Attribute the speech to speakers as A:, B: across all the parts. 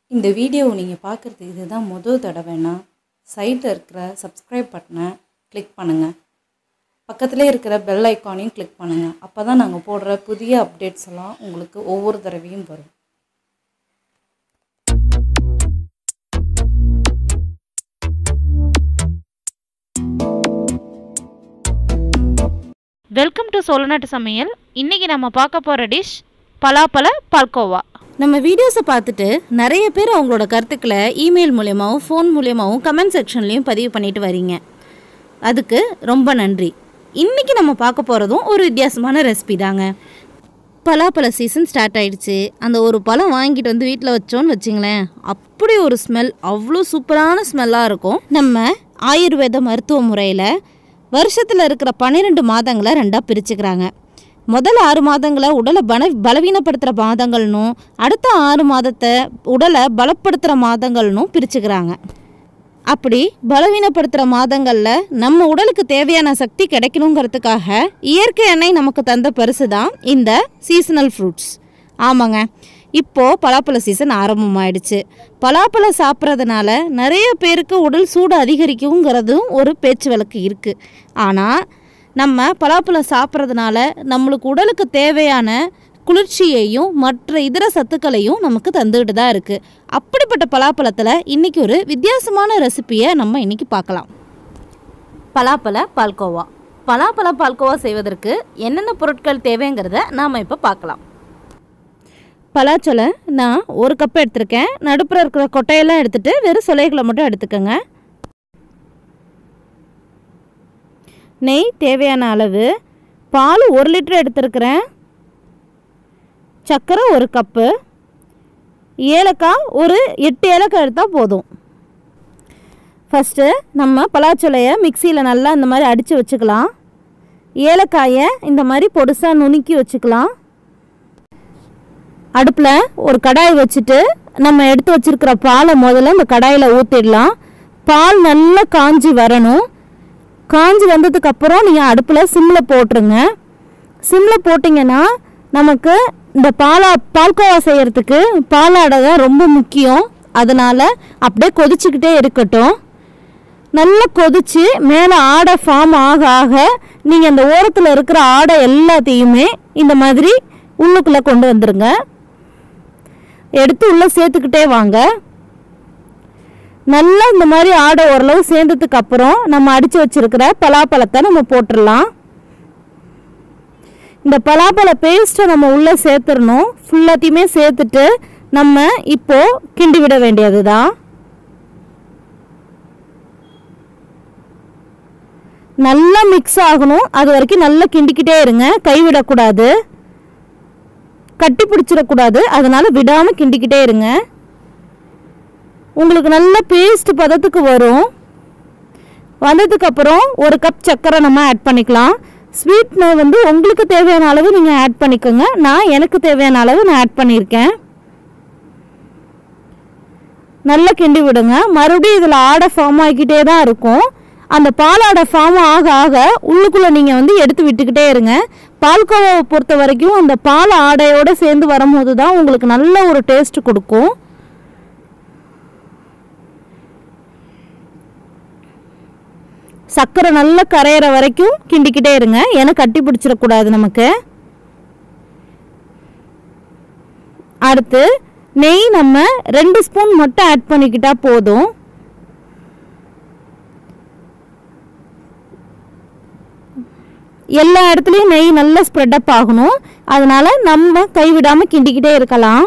A: இந்த வீடியோவை நீங்கள் பார்க்குறது இதுதான் முதல் தடவைன்னா சைடில் இருக்கிற சப்ஸ்கிரைப் பட்டனை கிளிக் பண்ணுங்கள் பக்கத்திலே இருக்கிற பெல் ஐக்கானையும் கிளிக் பண்ணுங்கள் அப்போ தான் நாங்கள் போடுற புதிய அப்டேட்ஸ் எல்லாம் உங்களுக்கு ஒவ்வொரு தடவையும் வரும்
B: வெல்கம் டு சோழநாட்டு சமையல் இன்னைக்கு நம்ம பார்க்க போகிற டிஷ் பலாப்பழ பால்கோவா
C: நம்ம வீடியோஸை பார்த்துட்டு நிறைய பேர் அவங்களோட கருத்துக்களை இமெயில் மூலியமாகவும் ஃபோன் மூலியமாகவும் கமெண்ட் செக்ஷன்லேயும் பதிவு பண்ணிட்டு வரீங்க அதுக்கு ரொம்ப நன்றி இன்றைக்கி நம்ம பார்க்க போகிறதும் ஒரு வித்தியாசமான ரெசிபி தாங்க பலாப்பழ சீசன் ஸ்டார்ட் ஆயிடுச்சு அந்த ஒரு பழம் வாங்கிட்டு வந்து வீட்டில் வச்சோன்னு வச்சிங்களேன் அப்படி ஒரு ஸ்மெல் அவ்வளோ சூப்பரான ஸ்மெல்லாக இருக்கும் நம்ம ஆயுர்வேத மருத்துவ முறையில் வருஷத்தில் இருக்கிற பன்னிரெண்டு மாதங்களை ரெண்டாக பிரிச்சுக்கிறாங்க முதல் ஆறு மாதங்களை உடலை பல பலவீனப்படுத்துகிற மாதங்கள்னும் அடுத்த ஆறு மாதத்தை உடலை பலப்படுத்துகிற மாதங்கள்னும் பிரிச்சுக்கிறாங்க அப்படி பலவீனப்படுத்துகிற மாதங்களில் நம்ம உடலுக்கு தேவையான சக்தி கிடைக்கணுங்கிறதுக்காக இயற்கை எண்ணெய் நமக்கு தந்த பரிசு தான் இந்த சீசனல் ஃப்ரூட்ஸ் ஆமாங்க இப்போது பலாப்பழ சீசன் ஆரம்பமாயிடுச்சு பலாப்பழம் சாப்பிட்றதுனால நிறைய பேருக்கு உடல் சூடு அதிகரிக்குங்கிறதும் ஒரு பேச்சு வழக்கு இருக்குது ஆனால் நம்ம பலாப்பழம் சாப்பிட்றதுனால நம்மளுக்கு உடலுக்கு தேவையான குளிர்ச்சியையும் மற்ற இதர சத்துக்களையும் நமக்கு தந்துக்கிட்டு தான் இருக்குது அப்படிப்பட்ட பலாப்பழத்தில் இன்றைக்கி ஒரு வித்தியாசமான ரெசிப்பியை நம்ம இன்றைக்கி பார்க்கலாம் பலாப்பழ பால்கோவா பலாப்பழ பால்கோவா செய்வதற்கு என்னென்ன பொருட்கள் தேவைங்கிறத நாம் இப்போ பார்க்கலாம் பலாச்சொலை நான் ஒரு கப் எடுத்திருக்கேன் நடுப்புற இருக்கிற கொட்டையெல்லாம் எடுத்துட்டு வெறும் சொலைகளை மட்டும் எடுத்துக்கோங்க நெய் தேவையான அளவு பால் ஒரு லிட்டர் எடுத்திருக்கிறேன் சர்க்கரை ஒரு கப்பு ஏலக்காய் ஒரு எட்டு ஏலக்காய் எடுத்தால் போதும் ஃபஸ்ட்டு நம்ம பலாச்சொலையை மிக்சியில் நல்லா இந்த மாதிரி அடித்து வச்சுக்கலாம் ஏலக்காயை இந்த மாதிரி பொடுசாக நுணுக்கி வச்சுக்கலாம் அடுப்பில் ஒரு கடாய் வச்சுட்டு நம்ம எடுத்து வச்சிருக்கிற பாலை முதல்ல இந்த கடாயில் ஊற்றிடலாம் பால் நல்லா காஞ்சி வரணும் காஞ்சி வந்ததுக்கு அப்புறம் நீங்கள் அடுப்பில் சிம்மில் போட்டுருங்க சிம்மில் போட்டிங்கன்னா நமக்கு இந்த பாலா பால்கோவா செய்கிறதுக்கு பாலாடை தான் ரொம்ப முக்கியம் அதனால் அப்படியே கொதிச்சுக்கிட்டே இருக்கட்டும் நல்லா கொதிச்சு மேலே ஆடை ஃபார்ம் ஆக ஆக நீங்கள் அந்த ஓரத்தில் இருக்கிற ஆடை எல்லாத்தையுமே இந்த மாதிரி உள்ளுக்குள்ளே கொண்டு வந்துருங்க எடுத்து உள்ளே சேர்த்துக்கிட்டே வாங்க நல்லா இந்த மாதிரி ஆடை ஓரளவு சேர்ந்ததுக்கு அப்புறம் நம்ம அடித்து வச்சிருக்கிற பலாப்பழத்தை நம்ம போட்டுடலாம் இந்த பலாப்பழ பேஸ்ட்டை நம்ம உள்ளே சேர்த்துடணும் ஃபுல்லாத்தையுமே சேர்த்துட்டு நம்ம இப்போ கிண்டி விட வேண்டியது தான் நல்லா மிக்ஸ் ஆகணும் அது வரைக்கும் நல்லா கிண்டிக்கிட்டே இருங்க கைவிடக்கூடாது கட்டி பிடிச்சிடக்கூடாது அதனால விடாமல் கிண்டிக்கிட்டே இருங்க உங்களுக்கு நல்ல பேஸ்ட் பதத்துக்கு வரும் வந்ததுக்கப்புறம் ஒரு கப் சர்க்கரை நம்ம ஆட் பண்ணிக்கலாம் ஸ்வீட்னு வந்து உங்களுக்கு தேவையான அளவு நீங்கள் ஆட் பண்ணிக்கோங்க நான் எனக்கு தேவையான அளவு நான் ஆட் பண்ணியிருக்கேன் நல்லா கிண்டி விடுங்க மறுபடியும் இதில் ஆடை ஃபார்ம் ஆகிக்கிட்டே தான் இருக்கும் அந்த பாலாடை ஃபார்ம் ஆக ஆக உள்ளுக்குள்ளே நீங்கள் வந்து எடுத்து விட்டுக்கிட்டே இருங்க பால்கோவாவை பொறுத்த வரைக்கும் அந்த பால் ஆடையோடு சேர்ந்து வரும்போது தான் உங்களுக்கு நல்ல ஒரு டேஸ்ட் கொடுக்கும் சர்க்கரை நல்லா கரையிற வரைக்கும் கிண்டிக்கிட்டே இருங்க ஏன்னா கட்டி பிடிச்சிடக்கூடாது நமக்கு அடுத்து நெய் நம்ம ரெண்டு ஸ்பூன் மட்டும் ஆட் பண்ணிக்கிட்டா போதும் எல்லா இடத்துலையும் நெய் நல்லா ஸ்ப்ரெட் அப் ஆகணும் அதனால நம்ம கைவிடாமல் கிண்டிக்கிட்டே இருக்கலாம்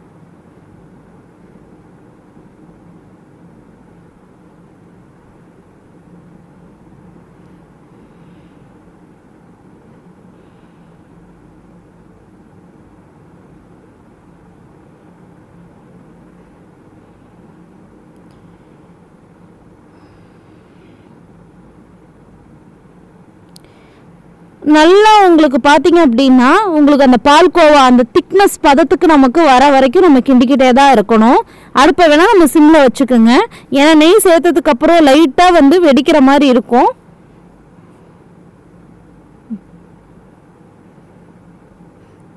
C: நல்லா உங்களுக்கு பார்த்தீங்க அப்படின்னா உங்களுக்கு அந்த பால்கோவா அந்த திக்னஸ் பதத்துக்கு நமக்கு வர வரைக்கும் நம்ம கிண்டிக்கிட்டே தான் இருக்கணும் அடுப்பை வேணால் நம்ம சிம்மில் வச்சுக்கோங்க ஏன்னா நெய் சேர்த்ததுக்கு அப்புறம் லைட்டாக வந்து வெடிக்கிற மாதிரி இருக்கும்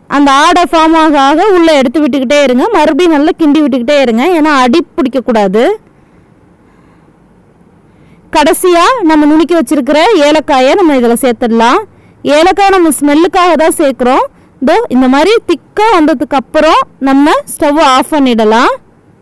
C: அந்த ஆடை ஃபார்ம் ஆக ஆக உள்ளே எடுத்து விட்டுக்கிட்டே இருங்க மறுபடியும் நல்லா கிண்டி விட்டுக்கிட்டே இருங்க ஏன்னா அடி பிடிக்கக்கூடாது கடைசியாக நம்ம நுணுக்கி வச்சிருக்கிற ஏலக்காயை நம்ம இதில் சேர்த்துடலாம் ஏலக்காய் நம்ம ஸ்மெல்லுக்காக தான் சேர்க்குறோம் இதோ இந்த மாதிரி திக்காக வந்ததுக்கு அப்புறம் நம்ம ஸ்டவ் ஆஃப் பண்ணிடலாம்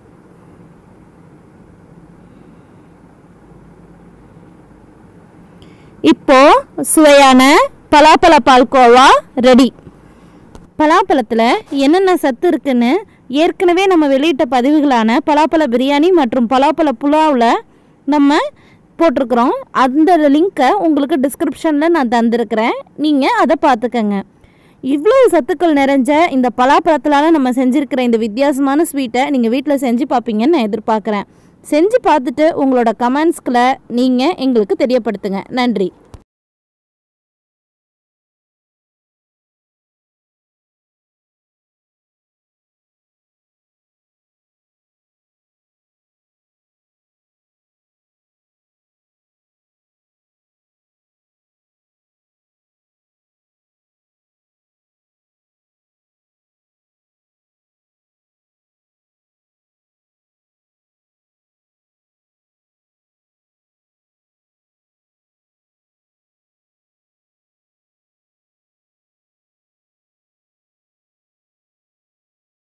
C: இப்போ சுவையான பலாப்பழ பால்கோவா ரெடி பலாப்பழத்தில் என்னென்ன சத்து இருக்குன்னு ஏற்கனவே நம்ம வெளியிட்ட பதிவுகளான பலாப்பழ பிரியாணி மற்றும் பலாப்பழ புலாவில் நம்ம போட்டிருக்கிறோம் அந்த லிங்க்கை உங்களுக்கு டிஸ்கிரிப்ஷனில் நான் தந்திருக்கிறேன் நீங்கள் அதை பார்த்துக்கங்க இவ்வளோ சத்துக்கள் நிறைஞ்ச இந்த பலாப்பழத்தினால நம்ம செஞ்சுருக்கிற இந்த வித்தியாசமான ஸ்வீட்டை நீங்கள் வீட்டில் செஞ்சு பார்ப்பீங்கன்னு நான் எதிர்பார்க்குறேன் செஞ்சு பார்த்துட்டு உங்களோட கமெண்ட்ஸ்களை நீங்கள் எங்களுக்கு தெரியப்படுத்துங்க நன்றி